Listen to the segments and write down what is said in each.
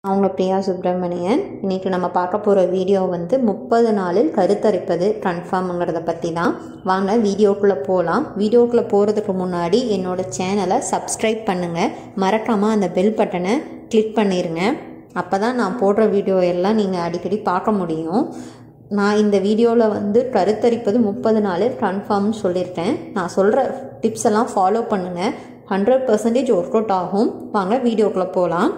அவங்க பிரியா சுப்பிரமணியன் இன்றைக்கி நம்ம பார்க்க போகிற வீடியோ வந்து முப்பது நாளில் கருத்தரிப்பது கன்ஃபார்ம்ங்கிறத பற்றி தான் வாங்க வீடியோக்குள்ளே போகலாம் வீடியோக்குள்ளே போகிறதுக்கு முன்னாடி என்னோடய சேனலை சப்ஸ்கிரைப் பண்ணுங்கள் மறக்காமல் அந்த பெல் பட்டனை கிளிக் பண்ணிடுங்க அப்போ தான் நான் போடுற வீடியோ எல்லாம் நீங்கள் அடிக்கடி பார்க்க முடியும் நான் இந்த வீடியோவில் வந்து கருத்தரிப்பது முப்பது நாளில் கன்ஃபார்ம்னு சொல்லியிருக்கேன் நான் சொல்கிற டிப்ஸ் எல்லாம் ஃபாலோ பண்ணுங்கள் ஹண்ட்ரட் பர்சன்டேஜ் ஒர்க் அவுட் ஆகும் வாங்க வீடியோக்குள்ளே போகலாம்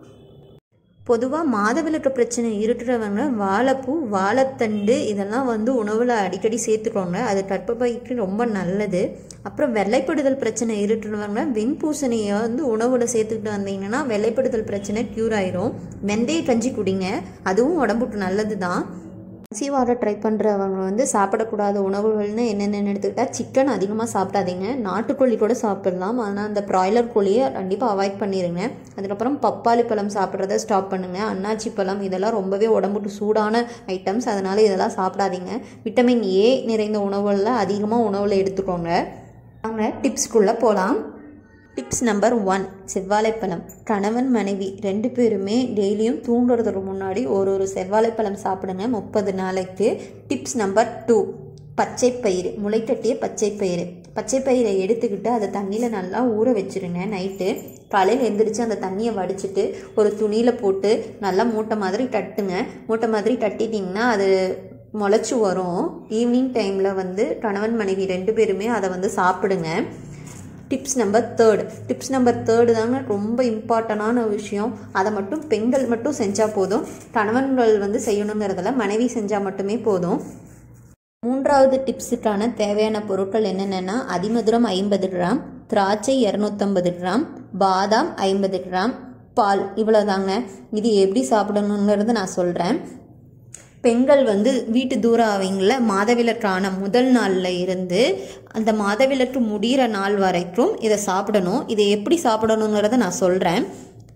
பொதுவாக மாதவிலக்கு பிரச்சனை இருக்கிறவங்க வாழைப்பூ வாழைத்தண்டு இதெல்லாம் வந்து உணவில் அடிக்கடி சேர்த்துக்கோங்க அது கற்பப்பைக்கு ரொம்ப நல்லது அப்புறம் வெள்ளைப்படுதல் பிரச்சனை இருக்கிறவங்க வெண்பூசணியை வந்து உணவில் சேர்த்துக்கிட்டு வந்தீங்கன்னா வெள்ளைப்படுதல் பிரச்சனை க்யூர் ஆயிரும் வெந்தய கஞ்சி குடிங்க அதுவும் உடம்புக்கு நல்லது தான் கன்சீவ் ட்ரை பண்ணுறவங்க வந்து சாப்பிடக்கூடாத உணவுகள்னு என்னென்னு எடுத்துக்கிட்டால் சிக்கன் அதிகமாக சாப்பிடாதீங்க நாட்டுக்கோழி கூட சாப்பிடலாம் ஆனால் அந்த ப்ராய்லர் கோழியை கண்டிப்பாக அவாய்ட் பண்ணிடுங்க அதுக்கப்புறம் பப்பாளி பழம் சாப்பிட்றத ஸ்டாப் பண்ணுங்கள் அன்னாச்சி பழம் இதெல்லாம் ரொம்பவே உடம்புக்கு சூடான ஐட்டம்ஸ் அதனால் இதெல்லாம் சாப்பிடாதீங்க விட்டமின் ஏ நிறைந்த உணவுகளில் அதிகமாக உணவில் எடுத்துக்கோங்க வாங்க டிப்ஸ்குள்ளே போகலாம் டிப்ஸ் நம்பர் ஒன் செவ்வாழைப்பழம் கணவன் மனைவி ரெண்டு பேருமே டெய்லியும் தூங்குறதுக்கு முன்னாடி ஒரு ஒரு செவ்வாழைப்பழம் சாப்பிடுங்க முப்பது நாளைக்கு டிப்ஸ் நம்பர் டூ பச்சை பயிறு முளைக்கட்டிய பச்சை பயிறு பச்சை பயிரை எடுத்துக்கிட்டு அதை தண்ணியில் நல்லா ஊற வச்சுருங்க நைட்டு காலையில் எந்திரிச்சு அந்த தண்ணியை வடிச்சிட்டு ஒரு துணியில் போட்டு நல்லா மூட்டை மாதிரி தட்டுங்க மூட்டை மாதிரி தட்டிட்டிங்கன்னா அது முளைச்சி வரும் ஈவினிங் டைமில் வந்து கணவன் மனைவி ரெண்டு பேருமே அதை வந்து சாப்பிடுங்க tips number third tips number third தாங்க ரொம்ப இம்பார்ட்டண்டான விஷயம் அதை மட்டும் பெண்கள் மட்டும் செஞ்சால் போதும் கணவன்கள் வந்து செய்யணுங்கிறதுல மனைவி செஞ்சால் மட்டுமே போதும் மூன்றாவது டிப்ஸுக்கான தேவையான பொருட்கள் என்னென்னா அதிமதுரம் ஐம்பது கிராம் திராட்சை இரநூத்தம்பது கிராம் பாதாம் ஐம்பது கிராம் பால் இவ்வளோதாங்க இது எப்படி சாப்பிடணுங்கிறது நான் சொல்கிறேன் பெண்கள் வந்து வீட்டு தூரம் ஆவீங்கள மாதவிலக்கான முதல் நாளில் இருந்து அந்த மாதவிலக்கு முடிகிற நாள் வரைக்கும் இதை சாப்பிடணும் இதை எப்படி சாப்பிடணுங்கிறத நான் சொல்கிறேன்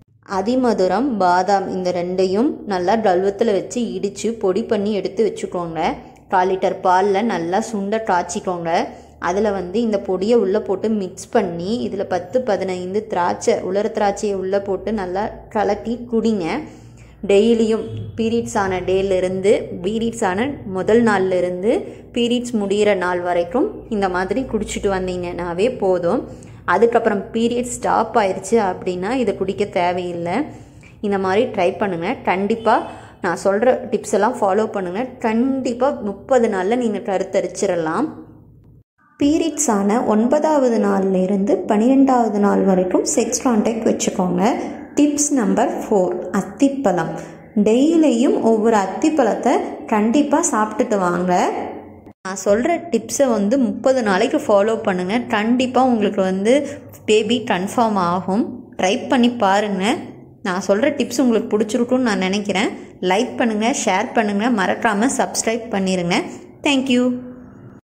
அதிமதுரம் பாதாம் இந்த ரெண்டையும் நல்லா கல்வத்தில் வச்சு இடித்து பொடி பண்ணி எடுத்து வச்சுக்கோங்க கால் லிட்டர் பாலில் நல்லா சுண்ட காய்ச்சிக்கோங்க அதில் வந்து இந்த பொடியை உள்ளே போட்டு மிக்ஸ் பண்ணி இதில் பத்து பதினைந்து திராட்சை உலர திராட்சையை உள்ளே போட்டு நல்லா கலக்கி குடிங்க டெய்லியும் பீரியட்ஸ் ஆன டேலேருந்து பீரியட்ஸ் ஆன முதல் நாள்லேருந்து பீரியட்ஸ் முடிகிற நாள் வரைக்கும் இந்த மாதிரி குடிச்சிட்டு வந்தீங்கன்னாவே போதும் அதுக்கப்புறம் பீரியட்ஸ் ஸ்டாப் ஆயிடுச்சு அப்படின்னா இதை குடிக்க தேவையில்லை இந்த மாதிரி ட்ரை பண்ணுங்கள் கண்டிப்பாக நான் சொல்கிற டிப்ஸ் எல்லாம் ஃபாலோ பண்ணுங்கள் கண்டிப்பாக முப்பது நாளில் நீங்கள் கருத்தரிச்சிடலாம் பீரியட்ஸ் ஆன ஒன்பதாவது நாள்லேருந்து பன்னிரெண்டாவது நாள் வரைக்கும் செக்ஸ் கான்டாக்ட் வச்சுக்கோங்க டிப்ஸ் நம்பர் ஃபோர் அத்திப்பழம் டெய்லியும் ஒவ்வொரு அத்திப்பழத்தை கண்டிப்பாக சாப்பிட்டுட்டு வாங்க நான் சொல்கிற டிப்ஸை வந்து முப்பது நாளைக்கு ஃபாலோ பண்ணுங்கள் கண்டிப்பாக உங்களுக்கு வந்து பேபி கன்ஃபார்ம் ஆகும் ட்ரை பண்ணி பாருங்கள் நான் சொல்கிற டிப்ஸ் உங்களுக்கு பிடிச்சிருக்குன்னு நான் நினைக்கிறேன் லைக் பண்ணுங்கள் ஷேர் பண்ணுங்கள் மறக்காமல் சப்ஸ்கிரைப் பண்ணிடுங்க தேங்க்யூ